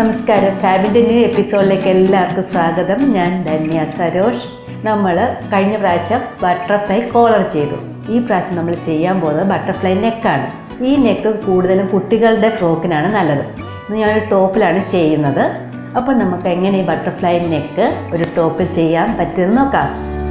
നമസ്കാരം ഫാബിൻ്റെ ന്യൂ എപ്പിസോഡിലേക്ക് എല്ലാവർക്കും സ്വാഗതം ഞാൻ ധന്യ സരോഷ് നമ്മൾ കഴിഞ്ഞ പ്രാവശ്യം ബട്ടർഫ്ലൈ കോളർ ചെയ്തു ഈ പ്രാവശ്യം നമ്മൾ ചെയ്യാൻ പോകുന്നത് ബട്ടർഫ്ലൈ നെക്കാണ് ഈ നെക്ക് കൂടുതലും കുട്ടികളുടെ ഫ്രോക്കിനാണ് നല്ലത് ഇന്ന് ഞാൻ ഒരു ടോപ്പിലാണ് ചെയ്യുന്നത് അപ്പോൾ നമുക്ക് എങ്ങനെ ഈ ബട്ടർഫ്ലൈ നെക്ക് ഒരു ടോപ്പിൽ ചെയ്യാൻ പറ്റുമെന്ന് നോക്കാം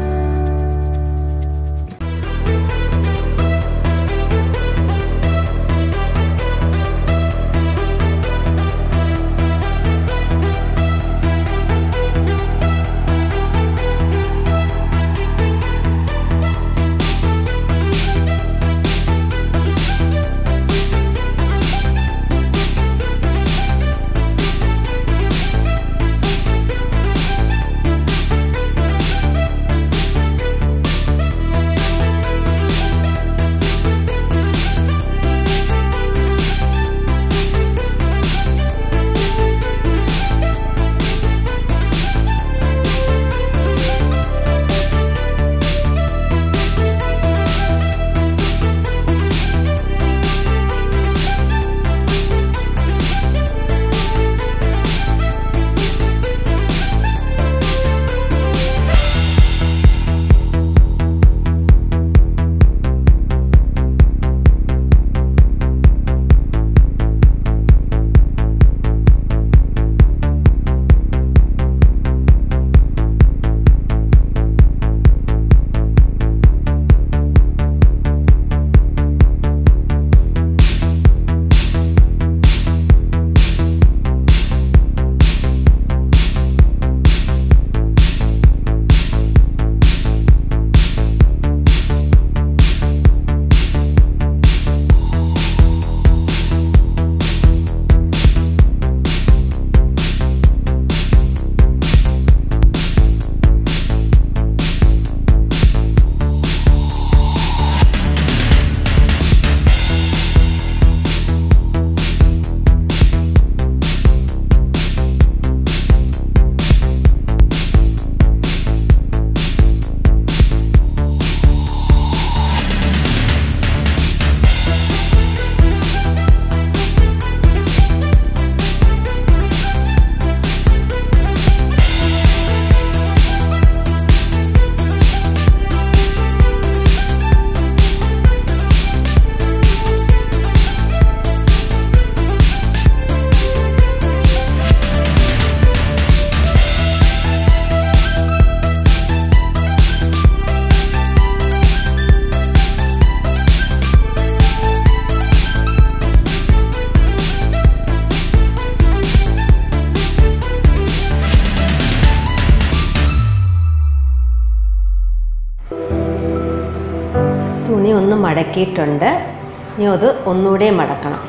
തുണി ഒന്ന് മടക്കിയിട്ടുണ്ട് ഇനി അത് ഒന്നുകൂടെ മടക്കണം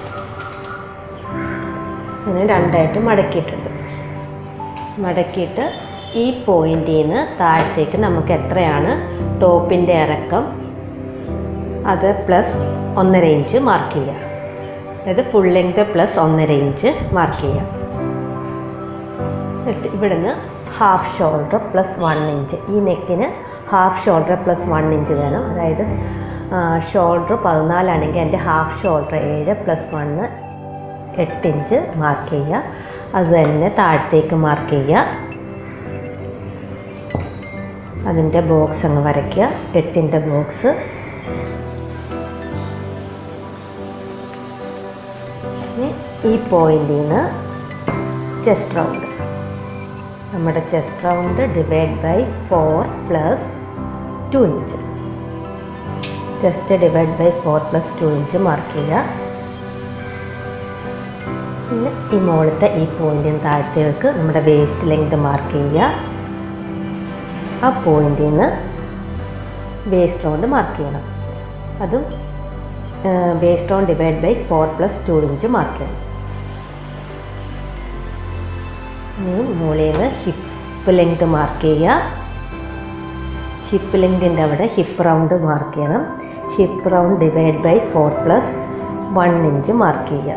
അങ്ങനെ രണ്ടായിട്ട് മടക്കിയിട്ടുണ്ട് മടക്കിയിട്ട് ഈ പോയിന്റിൽ നിന്ന് താഴത്തേക്ക് നമുക്ക് എത്രയാണ് ടോപ്പിൻ്റെ ഇറക്കം അത് പ്ലസ് ഒന്നര ഇഞ്ച് മാർക്ക് ചെയ്യുക അതായത് ഫുൾ ലെങ്ത് പ്ലസ് ഒന്നര ഇഞ്ച് മാർക്ക് ചെയ്യുക എന്നിട്ട് ഇവിടുന്ന് half shoulder plus one inch ഈ നെക്കിന് half shoulder plus one inch വേണം അതായത് ഷോൾഡർ പതിനാലാണെങ്കിൽ എൻ്റെ ഹാഫ് ഷോൾഡർ ഏഴ് പ്ലസ് വണ്ണ് എട്ട് ഇഞ്ച് മാർക്ക് ചെയ്യുക അത് തന്നെ താഴത്തേക്ക് മാർക്ക് ചെയ്യുക അതിൻ്റെ ബോക്സ് അങ്ങ് വരയ്ക്കുക എട്ടിൻ്റെ ബോക്സ് ഈ പോയിന്റിൽ നിന്ന് ചെസ്റ്റ് റൗണ്ട് നമ്മുടെ chest round divide by four plus two inch chest divide by four plus two inch mark ചെയ്യുക പിന്നെ ഈ മുകളിലത്തെ ഈ പോയിന്റിന് താഴത്തേക്ക് നമ്മുടെ വേസ്റ്റ് ലെങ്ത് മാർക്ക് ചെയ്യുക ആ പോയിന്റിൽ നിന്ന് വേസ്റ്റ് റൗണ്ട് മാർക്ക് ചെയ്യണം അതും waist round divide by four plus two inch mark ചെയ്യണം ഇനി മുകളിൽ നിന്ന് ഹിപ്പ് ലെങ്ത് മാർക്ക് ചെയ്യുക ഹിപ്പ് ലെങ്തിൻ്റെ അവിടെ ഹിപ്പ് റൗണ്ട് മാർക്ക് ചെയ്യണം hip round divide by four plus one inch mark ചെയ്യുക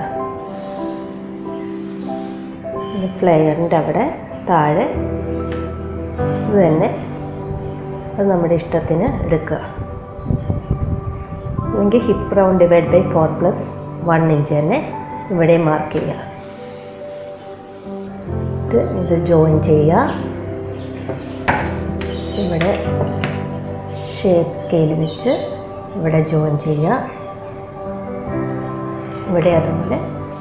ഫ്ലെയറിൻ്റെ അവിടെ താഴെ ഇത് തന്നെ അത് നമ്മുടെ ഇഷ്ടത്തിന് എടുക്കുക അല്ലെങ്കിൽ hip round divide by four plus one inch തന്നെ ഇവിടെ മാർക്ക് ചെയ്യുക എന്നിട്ട് ഇത് ജോയിൻ ചെയ്യുക ഇവിടെ ഷേപ്പ് സ്കെയിൽ വെച്ച് ഇവിടെ ജോയിൻ ചെയ്യുക ഇവിടെ അതുപോലെ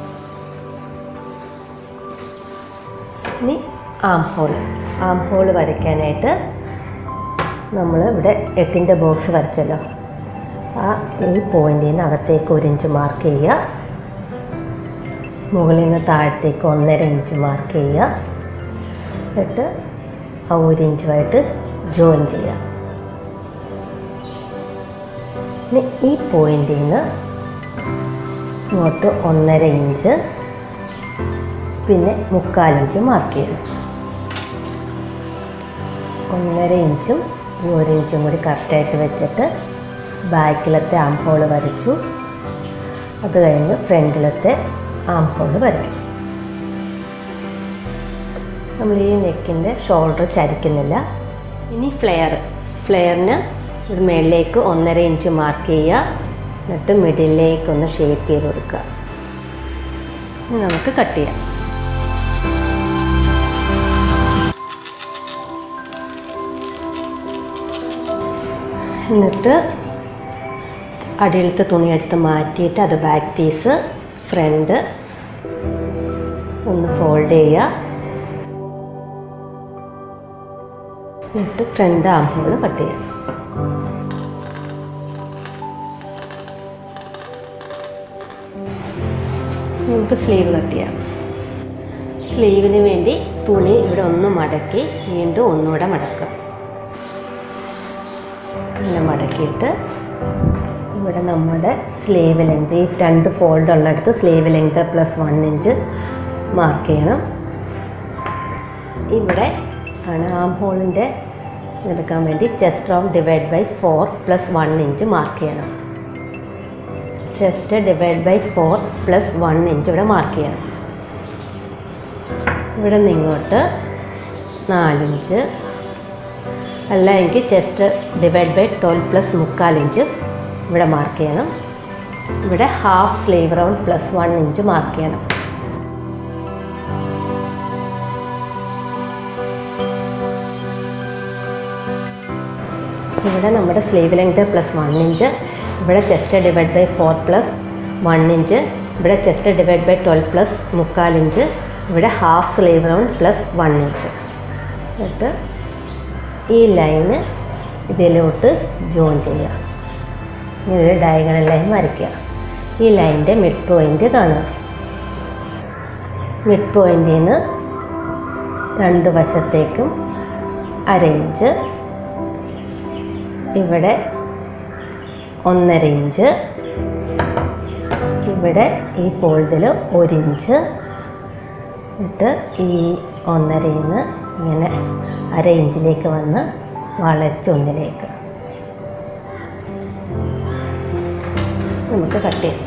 ഇനി ആം ഹോൾ ആം ഹോൾ വരയ്ക്കാനായിട്ട് നമ്മൾ ഇവിടെ എട്ടിൻ്റെ ബോക്സ് വരച്ചല്ലോ ആ ഈ പോയിന്റിൽ നിന്ന് അകത്തേക്ക് ഒരു ഇഞ്ച് മാർക്ക് ചെയ്യുക മുകളിൽ നിന്ന് താഴത്തേക്ക് ഒന്നര ഇഞ്ച് മാർക്ക് ചെയ്യുക എന്നിട്ട് ആ ഒരു ഇഞ്ചുമായിട്ട് ജോയിൻ ചെയ്യുക ഇനി ഈ പോയിന്റിൽ നിന്ന് ഇങ്ങോട്ട് ഒന്നര ഇഞ്ച് പിന്നെ മുക്കാലിഞ്ച് മാർക്ക് ചെയ്യണം ഒന്നര ഇഞ്ചും ഈ ഒരു ഇഞ്ചും കൂടി കറക്റ്റായിട്ട് വെച്ചിട്ട് ബാക്കിലത്തെ ആം ഹോൾ വരച്ചു അത് കഴിഞ്ഞ് ഫ്രണ്ടിലത്തെ ആം ഹോൾ വരയ്ക്കും നമ്മൾ ഈ നെക്കിൻ്റെ ഷോൾഡർ ചരിക്കുന്നില്ല ഇനി ഫ്ലെയർ ഫ്ലെയറിന് ഒരു മുകളിലേക്ക് ഒന്നര ഇഞ്ച് മാർക്ക് ചെയ്യുക എന്നിട്ട് മിഡിലേക്ക് ഒന്ന് ഷേപ്പ് ചെയ്ത് കൊടുക്കുക ഇനി നമുക്ക് കട്ട് ചെയ്യാം എന്നിട്ട് അടിയിലത്തെ തുണി എടുത്ത് മാറ്റിയിട്ട് അത് ബാക്ക് പീസ് ഫ്രണ്ട് ഒന്ന് ഫോൾഡ് ചെയ്യുക എന്നിട്ട് ഫ്രണ്ട് ആം ഹോൾ കട്ട് ചെയ്യാം നമുക്ക് സ്ലീവ് കട്ട് ചെയ്യാം സ്ലീവിന് വേണ്ടി തുണി ഇവിടെ ഒന്ന് മടക്കി വീണ്ടും ഒന്നുകൂടെ മടക്കുക ഇങ്ങനെ മടക്കിയിട്ട് ഇവിടെ നമ്മുടെ സ്ലീവ് ലെങ്ത് ഈ രണ്ട് ഫോൾഡ് ഉള്ളിടത്ത് sleeve length plus one inch mark ചെയ്യണം ഇവിടെ ആണ് ആം ഹോളിൻ്റെ എടുക്കാൻ വേണ്ടി chest round divide by four plus one inch mark ചെയ്യണം chest divide by four plus one inch ഇവിടെ മാർക്ക് ചെയ്യണം ഇവിടെ നിന്ന് ഇങ്ങോട്ട് നാലിഞ്ച് അല്ല എങ്കിൽ chest divide by twelve plus മുക്കാൽ ഇഞ്ച് ഇവിടെ മാർക്ക് ചെയ്യണം ഇവിടെ half sleeve round plus one inch mark ചെയ്യണം ഇവിടെ നമ്മുടെ sleeve length plus one inch ഇവിടെ chest divide by four plus one inch ഇവിടെ chest divide by twelve plus മുക്കാൽ ഇഞ്ച് ഇവിടെ half sleeve round plus one inch എന്നിട്ട് ഈ line ഇതിലോട്ട് ജോയിൻ ചെയ്യുക ഇനി ഒരു ഡയഗണൽ ലൈൻ വരയ്ക്കുക ഈ ലൈൻ്റെ മിഡ് പോയിൻ്റ് കാണുക മിഡ് പോയിൻറ്റിൽ നിന്ന് രണ്ട് വശത്തേക്കും അര ഇഞ്ച് ഇവിടെ ഒന്നര ഇഞ്ച് ഇവിടെ ഈ ഫോൾഡിൽ ഒരു ഇഞ്ച് എന്നിട്ട് ഈ ഒന്നരയിൽ നിന്ന് ഇങ്ങനെ അര ഇഞ്ചിലേക്ക് വന്ന് വളച്ചൊന്നിലേക്ക് നമുക്ക് കട്ട് ചെയ്യാം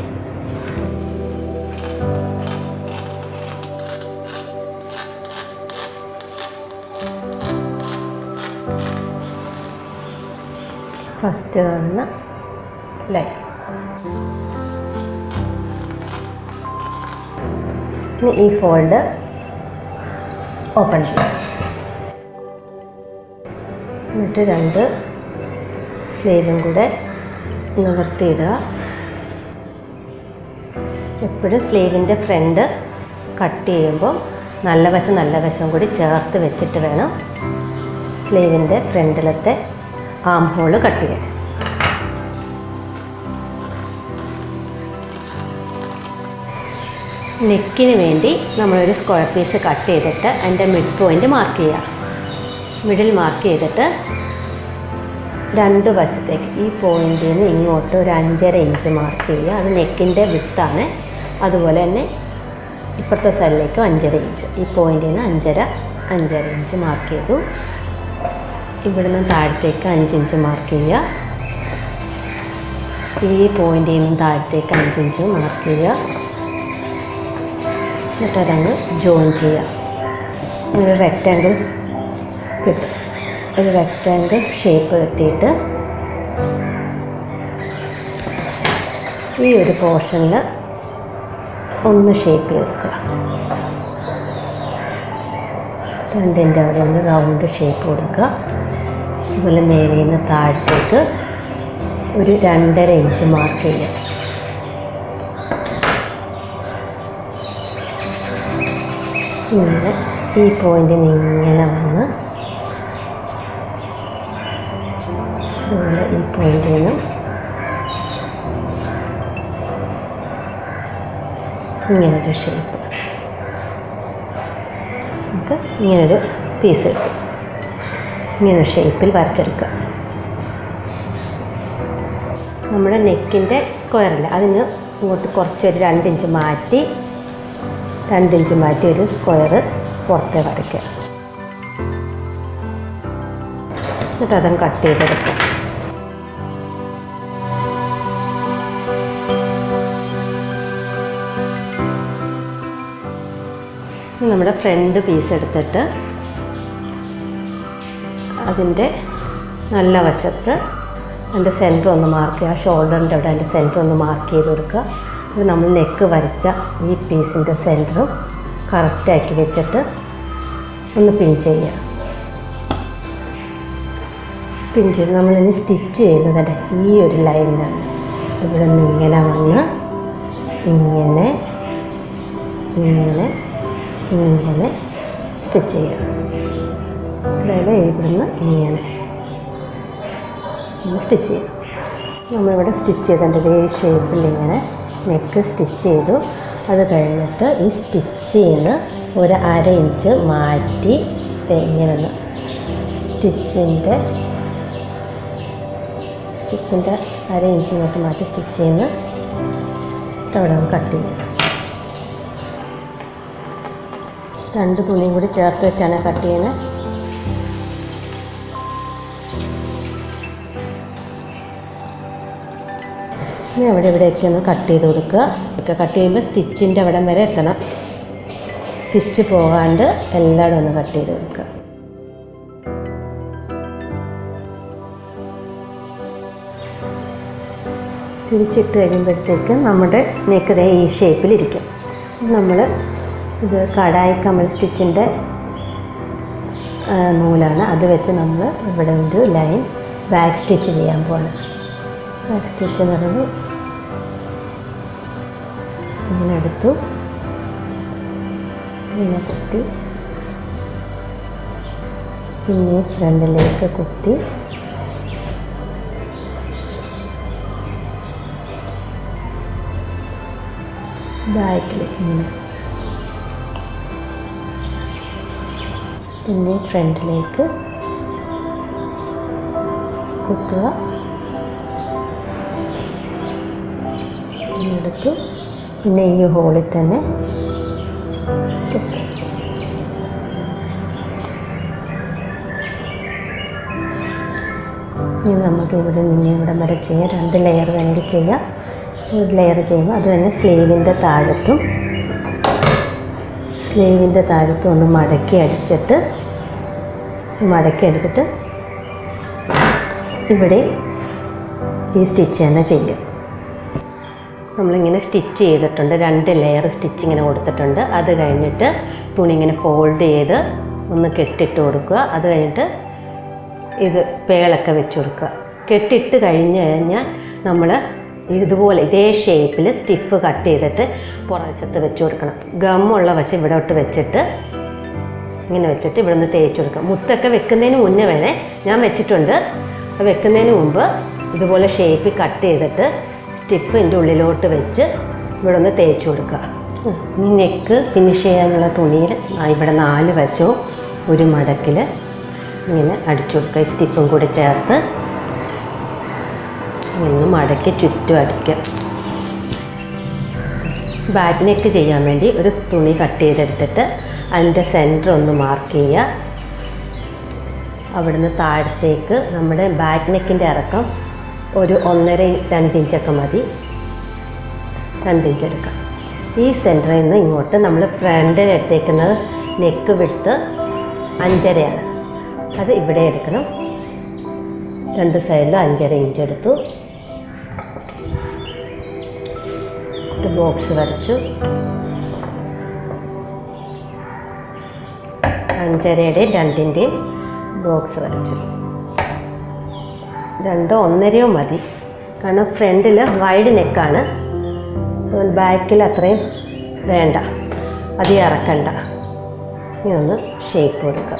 ഫസ്റ്റ് കാണുന്ന ലൈൻ ഇനി ഈ ഫോൾഡ് ഓപ്പൺ ചെയ്യാം എന്നിട്ട് രണ്ട് സ്ലീവും കൂടെ നിവർത്തിയിടുക എപ്പോഴും സ്ലീവിൻ്റെ ഫ്രണ്ട് കട്ട് ചെയ്യുമ്പോൾ നല്ല വശം നല്ല വശം കൂടി ചേർത്ത് വെച്ചിട്ട് വേണം സ്ലീവിൻ്റെ ഫ്രണ്ടിലത്തെ ആം ഹോള് കട്ട് ചെയ്യാൻ നെക്കിന് വേണ്ടി നമ്മളൊരു സ്ക്വയർ പീസ് കട്ട് ചെയ്തിട്ട് അതിൻ്റെ മിഡ് പോയിൻ്റ് മാർക്ക് ചെയ്യുക മിഡിൽ മാർക്ക് ചെയ്തിട്ട് രണ്ട് വശത്തേക്ക് ഈ പോയിന്റിൽ നിന്ന് ഇങ്ങോട്ട് ഒരു അഞ്ചര ഇഞ്ച് മാർക്ക് ചെയ്യുക അത് നെക്കിൻ്റെ വിത്താണ് അതുപോലെ തന്നെ ഇപ്പുറത്തെ സൈഡിലേക്കും അഞ്ചര ഇഞ്ച് ഈ പോയിന്റിൽ നിന്ന് അഞ്ചര അഞ്ചര ഇഞ്ച് മാർക്ക് ചെയ്തു ഇവിടുന്ന് താഴത്തേക്ക് അഞ്ച് ഇഞ്ച് മാർക്ക് ചെയ്യുക ഈ പോയിന്റിൽ നിന്നും താഴത്തേക്ക് അഞ്ച് ഇഞ്ച് മാർക്ക് ചെയ്യുക എന്നിട്ട് അതങ്ങ് ജോയിൻ ചെയ്യുക ഒരു റെക്റ്റാങ്കിൾ കിട്ടും ഒരു റെക്റ്റാങ്കിൾ ഷേപ്പ് കിട്ടിയിട്ട് ഈ ഒരു പോർഷനിൽ ഒന്ന് ഷേപ്പ് ചെയ്ത് വെക്കുക രണ്ടിൻ്റെ അവിടെ ഒന്ന് റൗണ്ട് ഷേപ്പ് കൊടുക്കുക അതുപോലെ മേലെ നിന്ന് താഴത്തേക്ക് ഒരു രണ്ടര ഇഞ്ച് മാർക്ക് ചെയ്യുക ഇങ്ങനെ ഈ പോയിന്റിൽ നിന്ന് ഇങ്ങനെ വന്ന് അതുപോലെ ഈ പോയിന്റിൽ നിന്നും ഇങ്ങനൊരു ഷേപ്പ് നമുക്ക് ഇങ്ങനൊരു പീസ് കിട്ടും ഇങ്ങനെ ഷേപ്പിൽ വരച്ചെടുക്കുക നമ്മുടെ നെക്കിൻ്റെ സ്ക്വയറിൽ അതിന് ഇങ്ങോട്ട് കുറച്ചൊരു രണ്ടിഞ്ച് മാറ്റി രണ്ടിഞ്ച് മാറ്റി ഒരു സ്ക്വയർ പുറത്തെ വരയ്ക്കുക എന്നിട്ട് അതങ്ങ് കട്ട് ചെയ്തെടുക്കുക ഇനി നമ്മുടെ ഫ്രണ്ട് പീസ് എടുത്തിട്ട് അതിൻ്റെ നല്ല വശത്ത് അതിൻ്റെ സെൻറ്റർ ഒന്ന് മാർക്ക് ചെയ്യുക ഷോൾഡറിൻ്റെ അവിടെ അതിൻ്റെ സെൻറ്റർ ഒന്ന് മാർക്ക് ചെയ്ത് കൊടുക്കുക ഇത് നമ്മൾ നെക്ക് വരച്ച ഈ പീസിൻ്റെ സെൻറ്ററും കറക്റ്റാക്കി വെച്ചിട്ട് ഒന്ന് പിൻ ചെയ്യുക പിൻ ചെയ്ത് നമ്മളിനി സ്റ്റിച്ച് ചെയ്യുന്നത് ഈ ഒരു ലൈനിലാണ് ഇവിടെ നിന്ന് ഇങ്ങനെ വന്ന് ഇങ്ങനെ ഇങ്ങനെ ഇങ്ങനെ സ്റ്റിച്ച് ചെയ്യുക മനസ്സിലായില്ലേ ഇവിടുന്ന് ഇങ്ങനെ ഇങ്ങനെ സ്റ്റിച്ച് ചെയ്യും നമ്മളിവിടെ സ്റ്റിച്ച് ചെയ്തിട്ടുണ്ട് ഇതേ ഷേപ്പിൽ ഇങ്ങനെ നെക്ക് സ്റ്റിച്ച് ചെയ്തു അത് കഴിഞ്ഞിട്ട് ഈ സ്റ്റിച്ച് ചെയ്യുന്ന ഒരു അര ഇഞ്ച് മാറ്റി ദേ ഇങ്ങനെ ഒന്ന് സ്റ്റിച്ചിൻ്റെ സ്റ്റിച്ചിൻ്റെ അര ഇഞ്ച് ഇങ്ങോട്ട് മാറ്റി സ്റ്റിച്ച് ചെയ്യുന്ന അവിടെ ഒന്ന് കട്ട് ചെയ്യാം രണ്ട് തുണിയും കൂടി ചേർത്ത് വെച്ചാണ് കട്ട് ചെയ്യുന്നത് ഇനി അവിടെ ഇവിടെയൊക്കെ ഒന്ന് കട്ട് ചെയ്ത് കൊടുക്കുക ഒക്കെ കട്ട് ചെയ്യുമ്പോൾ സ്റ്റിച്ചിൻ്റെ അവിടം വരെ എത്തണം സ്റ്റിച്ച് പോകാണ്ട് എല്ലായിടും ഒന്ന് കട്ട് ചെയ്ത് കൊടുക്കുക തിരിച്ചിട്ട് കഴിയുമ്പോഴത്തേക്ക് നമ്മുടെ നെക്ക് ദേ ഈ ഷേപ്പിലിരിക്കും നമ്മൾ ഇത് കടായി കമൽ സ്റ്റിച്ചിൻ്റെ നൂലാണ് അത് വെച്ച് നമ്മൾ ഇവിടെ ഒരു ലൈൻ ബാക്ക് സ്റ്റിച്ച് ചെയ്യാൻ പോകണം ബാക്ക് സ്റ്റിച്ച് എന്ന് പറയുന്നത് ഇങ്ങനെ എടുത്തു ഇങ്ങനെ കുത്തി പിന്നെ ഫ്രണ്ടിലേക്ക് കുത്തി ബാക്കിലേക്ക് ഇങ്ങനെ പിന്നെ ഫ്രണ്ടിലേക്ക് കുത്തുക എടുത്തു പിന്നെ ഈ ഹോളിൽ തന്നെ കുത്തുക ഇനി നമുക്ക് ഇവിടെ നിന്ന് ഇവിടെ വരെ ചെയ്യാം രണ്ട് ലെയർ വേണമെങ്കിൽ ചെയ്യാം ഒരു ലെയർ ചെയ്യുമ്പോൾ അത് തന്നെ സ്ലീവിൻ്റെ താഴത്തും സ്ലീവിൻ്റെ താഴത്തും ഒന്ന് മടക്കി അടിച്ചിട്ട് മടക്കി അടിച്ചിട്ട് ഇവിടെ ഈ സ്റ്റിച്ച് തന്നെ ചെയ്യും നമ്മളിങ്ങനെ സ്റ്റിച്ച് ചെയ്തിട്ടുണ്ട് രണ്ട് ലെയർ സ്റ്റിച്ച് ഇങ്ങനെ കൊടുത്തിട്ടുണ്ട് അത് കഴിഞ്ഞിട്ട് തുണി ഇങ്ങനെ ഫോൾഡ് ചെയ്ത് ഒന്ന് കെട്ടിട്ട് കൊടുക്കുക അത് കഴിഞ്ഞിട്ട് ഇത് പേളൊക്കെ വെച്ച് കൊടുക്കുക കെട്ടിട്ട് കഴിഞ്ഞ് കഴിഞ്ഞാൽ നമ്മൾ ഇതുപോലെ ഇതേ ഷേപ്പിൽ സ്റ്റിഫ് കട്ട് ചെയ്തിട്ട് പുറവശത്ത് വെച്ച് കൊടുക്കണം ഗമ്മുള്ള വശം ഇവിടോട്ട് വെച്ചിട്ട് ഇങ്ങനെ വെച്ചിട്ട് ഇവിടെ നിന്ന് തേച്ച് കൊടുക്കുക മുത്തൊക്കെ വെക്കുന്നതിന് മുന്നേ വേണേ ഞാൻ വെച്ചിട്ടുണ്ട് അത് വെക്കുന്നതിന് മുമ്പ് ഇതുപോലെ ഷേപ്പിൽ കട്ട് ചെയ്തിട്ട് സ്റ്റിഫ് ഇതിൻ്റെ ഉള്ളിലോട്ട് വെച്ച് ഇവിടെ ഒന്ന് തേച്ച് കൊടുക്കുക ഇനി നെക്ക് ഫിനിഷ് ചെയ്യാനുള്ള തുണിയിൽ ഇവിടെ നാല് വശവും ഒരു മടക്കിൽ ഇങ്ങനെ അടിച്ചു കൊടുക്കുക ഈ സ്റ്റിഫും കൂടി ചേർത്ത് ഇങ്ങനെ മടക്കി ചുറ്റും അടിക്കുക ബാക്ക് നെക്ക് ചെയ്യാൻ വേണ്ടി ഒരു തുണി കട്ട് ചെയ്തെടുത്തിട്ട് അതിൻ്റെ സെൻറ്റർ ഒന്ന് മാർക്ക് ചെയ്യുക അവിടുന്ന് താഴത്തേക്ക് നമ്മുടെ ബാക്ക് നെക്കിൻ്റെ ഇറക്കം ഒരു ഒന്നര രണ്ട് ഇഞ്ചൊക്കെ മതി രണ്ട് ഇഞ്ച് എടുക്കാം ഈ സെൻറ്ററിൽ നിന്ന് ഇങ്ങോട്ട് നമ്മൾ ഫ്രണ്ടിൽ എടുത്തേക്കുന്നത് നെക്ക് വിട്ട് അഞ്ചരയാണ് അത് ഇവിടെ എടുക്കണം രണ്ട് സൈഡിലും അഞ്ചര ഇഞ്ച് എടുത്തു ഒരു ബോക്സ് വരച്ചു അഞ്ചരയുടെയും രണ്ടിൻ്റെയും ബോക്സ് വരച്ചു രണ്ടോ ഒന്നരയോ മതി കാരണം ഫ്രണ്ടിൽ വൈഡ് നെക്കാണ് ബാക്കിൽ അത്രയും വേണ്ട അധികം ഇറക്കണ്ട ഇനി ഒന്ന് ഷേപ്പ് കൊടുക്കുക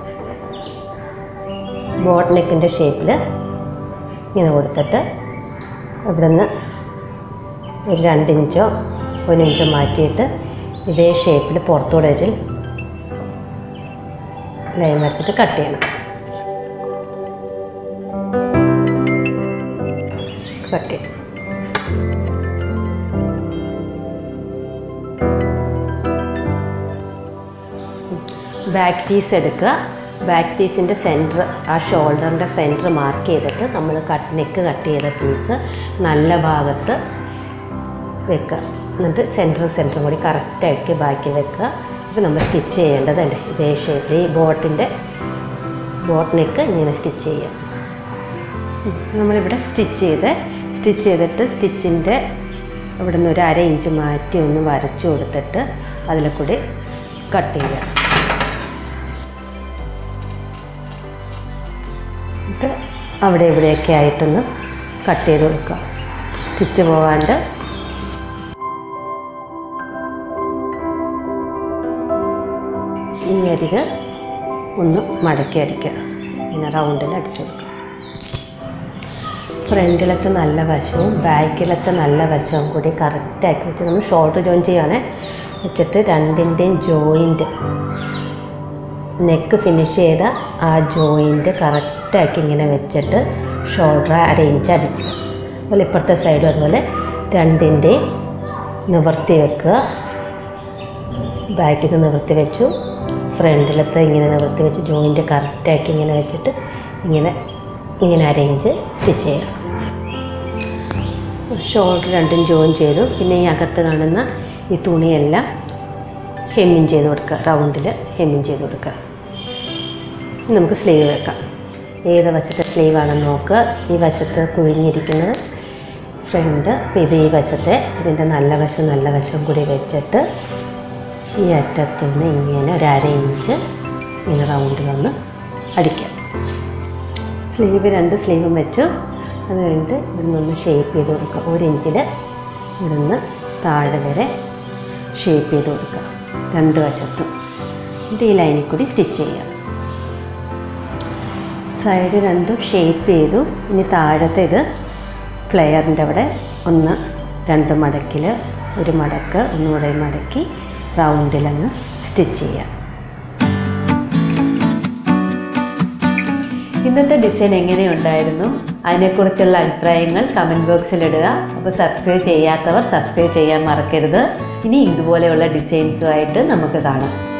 ബോട്ട് നെക്കിൻ്റെ ഷേപ്പിൽ ഇങ്ങനെ കൊടുത്തിട്ട് ഇവിടുന്ന് ഒരു രണ്ടിഞ്ചോ ഒരു ഇഞ്ചോ മാറ്റിയിട്ട് ഇതേ ഷേപ്പിൽ പുറത്തൂടെ ഒരു ലൈൻ വരച്ചിട്ട് കട്ട് ചെയ്യണം കട്ട് ചെയ്യും ബാക്ക് പീസ് എടുക്കുക ബാക്ക് പീസിൻ്റെ സെൻറ്റർ ആ ഷോൾഡറിൻ്റെ സെൻറ്റർ മാർക്ക് ചെയ്തിട്ട് നമ്മൾ കട്ട് നെക്ക് കട്ട് ചെയ്ത പീസ് നല്ല ഭാഗത്ത് വെക്കുക എന്നിട്ട് സെൻറ്ററും സെൻറ്ററും കൂടി കറക്റ്റായിട്ട് ബാക്കി വെക്കുക ഇപ്പോൾ നമ്മൾ സ്റ്റിച്ച് ചെയ്യേണ്ടതുണ്ട് ഇതേ ഷേപ്പിൽ ഈ ബോട്ടിൻ്റെ ബോട്ട് നെക്ക് ഇങ്ങനെ സ്റ്റിച്ച് ചെയ്യുക നമ്മളിവിടെ സ്റ്റിച്ച് ചെയ്ത് സ്റ്റിച്ച് ചെയ്തിട്ട് സ്റ്റിച്ചിൻ്റെ ഇവിടെ നിന്ന് ഒരു അര ഇഞ്ച് മാറ്റി ഒന്ന് വരച്ചു കൊടുത്തിട്ട് അതിൽ കൂടി കട്ട് ചെയ്യുക എന്നിട്ട് അവിടെ ഇവിടെയൊക്കെ ആയിട്ടൊന്ന് കട്ട് ചെയ്ത് കൊടുക്കുക സ്റ്റിച്ച് പോകാണ്ട് ഈ അരിക് ഒന്ന് മടക്കി അടിക്കുക ഇങ്ങനെ റൗണ്ടിൽ അടിച്ചു കൊടുക്കുക ഫ്രണ്ടിലത്തെ നല്ല വശവും ബാക്കിലത്തെ നല്ല വശവും കൂടി കറക്റ്റാക്കി വെച്ച് നമ്മൾ ഷോൾഡർ ജോയിൻ ചെയ്യുകയാണെ വെച്ചിട്ട് രണ്ടിൻ്റെയും ജോയിൻറ്റ് നെക്ക് ഫിനിഷ് ചെയ്ത ആ ജോയിൻറ്റ് കറക്റ്റാക്കി ഇങ്ങനെ വെച്ചിട്ട് ഷോൾഡർ അരയിഞ്ച് അടിക്കുക അതുപോലെ ഇപ്പുറത്തെ സൈഡും അതുപോലെ രണ്ടിൻ്റെയും നിവർത്തി വെക്കുക ബാക്കിൽ നിവർത്തി വെച്ചു ഫ്രണ്ടിലത്തെ ഇങ്ങനെ നിവർത്തി വെച്ച് ജോയിൻറ്റ് കറക്റ്റാക്കി ഇങ്ങനെ വെച്ചിട്ട് ഇങ്ങനെ ഇങ്ങനെ അരയിഞ്ച് സ്റ്റിച്ച് ചെയ്യാം ഷോൾഡർ രണ്ടും ജോയിൻ ചെയ്തു പിന്നെ ഈ അകത്ത് കാണുന്ന ഈ തുണിയെല്ലാം ഹെമ്മിങ് ചെയ്ത് കൊടുക്കുക റൗണ്ടിൽ ഹെമ്മിങ് ചെയ്ത് കൊടുക്കുക ഇനി നമുക്ക് സ്ലീവ് വെക്കാം ഏത് വശത്തെ സ്ലീവാണെന്ന് നോക്കുക ഈ വശത്ത് കുഴിഞ്ഞിരിക്കുന്നത് ഫ്രണ്ട് ഇത് ഈ വശത്തെ ഇതിൻ്റെ നല്ല വശം നല്ല വശം കൂടി വെച്ചിട്ട് ഈ അറ്റത്തുനിന്ന് ഇങ്ങനെ ഒരു അര ഇഞ്ച് ഇങ്ങനെ റൗണ്ടിലൊന്ന് അടിക്കാം സ്ലീവ് രണ്ട് സ്ലീവും വെച്ചു അത് കഴിഞ്ഞിട്ട് ഇവിടുന്ന് ഷേപ്പ് ചെയ്ത് കൊടുക്കുക ഒരു ഇഞ്ചിൽ ഇവിടുന്ന് താഴെ വരെ ഷേപ്പ് ചെയ്ത് കൊടുക്കുക രണ്ട് വശത്തും എന്നിട്ട് ഈ ലൈനിൽ കൂടി സ്റ്റിച്ച് ചെയ്യുക സൈഡ് രണ്ടും ഷേപ്പ് ചെയ്തു ഇനി താഴത്തെ ഇത് ഫ്ലെയറിൻ്റെ അവിടെ ഒന്ന് രണ്ട് മടക്കിൽ ഒരു മടക്ക് ഒന്നുകൂടെ മടക്കി റൗണ്ടിലങ്ങ് സ്റ്റിച്ച് ചെയ്യാം ഇന്നത്തെ ഡിസൈൻ എങ്ങനെയുണ്ടായിരുന്നു അതിനെക്കുറിച്ചുള്ള അഭിപ്രായങ്ങൾ കമൻറ്റ് ബോക്സിൽ ഇടുക അപ്പോൾ സബ്സ്ക്രൈബ് ചെയ്യാത്തവർ സബ്സ്ക്രൈബ് ചെയ്യാൻ മറക്കരുത് ഇനി ഇതുപോലെയുള്ള ഡിസൈൻസുമായിട്ട് നമുക്ക് കാണാം